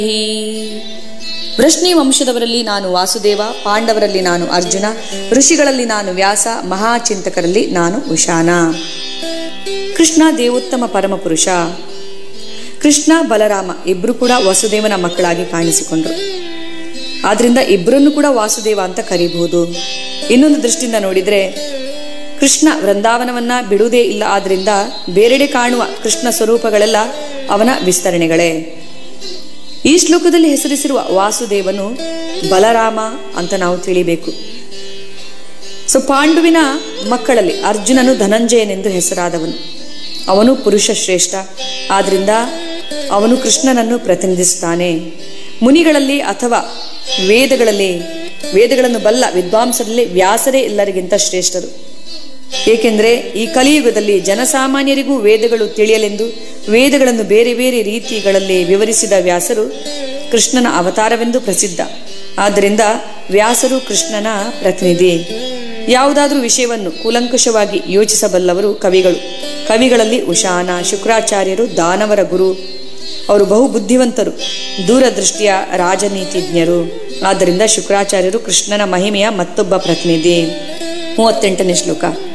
ವೃಷ್ಣಿ ವಂಶದವರಲ್ಲಿ ನಾನು ವಾಸುದೇವ ಪಾಂಡವರಲ್ಲಿ ನಾನು ಅರ್ಜುನ ಋಷಿಗಳಲ್ಲಿ ನಾನು ವ್ಯಾಸ ಮಹಾಚಿಂತಕರಲ್ಲಿ ನಾನು ಉಶಾನ ಕೃಷ್ಣ ದೇವೋತ್ತಮ ಪರಮಪುರುಷ ಕೃಷ್ಣ ಬಲರಾಮ ಇಬ್ರು ಕೂಡ ವಸುದೇವನ ಮಕ್ಕಳಾಗಿ ಕಾಣಿಸಿಕೊಂಡ್ರು ಆದ್ರಿಂದ ಇಬ್ಬರನ್ನು ಕೂಡ ವಾಸುದೇವ ಅಂತ ಕರೀಬಹುದು ಇನ್ನೊಂದು ದೃಷ್ಟಿಯಿಂದ ನೋಡಿದ್ರೆ ಕೃಷ್ಣ ವೃಂದಾವನವನ್ನ ಬಿಡುವುದೇ ಇಲ್ಲ ಆದ್ರಿಂದ ಬೇರೆಡೆ ಕಾಣುವ ಕೃಷ್ಣ ಸ್ವರೂಪಗಳೆಲ್ಲ ಅವನ ವಿಸ್ತರಣೆಗಳೇ ಈ ಶ್ಲೋಕದಲ್ಲಿ ಹೆಸರಿಸಿರುವ ವಾಸುದೇವನು ಬಲರಾಮ ಅಂತ ನಾವು ತಿಳಿಬೇಕು ಸೊ ಪಾಂಡುವಿನ ಮಕ್ಕಳಲ್ಲಿ ಅರ್ಜುನನು ಧನಂಜಯನೆಂದು ಹೆಸರಾದವನು ಅವನು ಪುರುಷ ಶ್ರೇಷ್ಠ ಆದ್ರಿಂದ ಅವನು ಕೃಷ್ಣನನ್ನು ಪ್ರತಿನಿಧಿಸುತ್ತಾನೆ ಮುನಿಗಳಲ್ಲಿ ಅಥವಾ ವೇದಗಳಲ್ಲಿ ವೇದಗಳನ್ನು ಬಲ್ಲ ವಿದ್ವಾಂಸರಲ್ಲಿ ವ್ಯಾಸರೇ ಎಲ್ಲರಿಗಿಂತ ಶ್ರೇಷ್ಠರು ಏಕೆಂದರೆ ಈ ಕಲಿಯುಗದಲ್ಲಿ ಜನಸಾಮಾನ್ಯರಿಗೂ ವೇದಗಳು ತಿಳಿಯಲೆಂದು ವೇದಗಳನ್ನು ಬೇರೆ ಬೇರೆ ರೀತಿಗಳಲ್ಲಿ ವಿವರಿಸಿದ ವ್ಯಾಸರು ಕೃಷ್ಣನ ಅವತಾರವೆಂದು ಪ್ರಸಿದ್ಧ ಆದ್ದರಿಂದ ವ್ಯಾಸರು ಕೃಷ್ಣನ ಪ್ರತಿನಿಧಿ ಯಾವುದಾದ್ರೂ ವಿಷಯವನ್ನು ಕೂಲಂಕಷವಾಗಿ ಯೋಚಿಸಬಲ್ಲವರು ಕವಿಗಳು ಕವಿಗಳಲ್ಲಿ ಉಶಾನ ಶುಕ್ರಾಚಾರ್ಯರು ದಾನವರ ಗುರು ಅವರು ಬಹು ಬುದ್ಧಿವಂತರು ದೂರದೃಷ್ಟಿಯ ರಾಜನೀತಿಜ್ಞರು ಆದ್ದರಿಂದ ಶುಕ್ರಾಚಾರ್ಯರು ಕೃಷ್ಣನ ಮಹಿಮೆಯ ಮತ್ತೊಬ್ಬ ಪ್ರತಿನಿಧಿ ಮೂವತ್ತೆಂಟನೇ ಶ್ಲೋಕ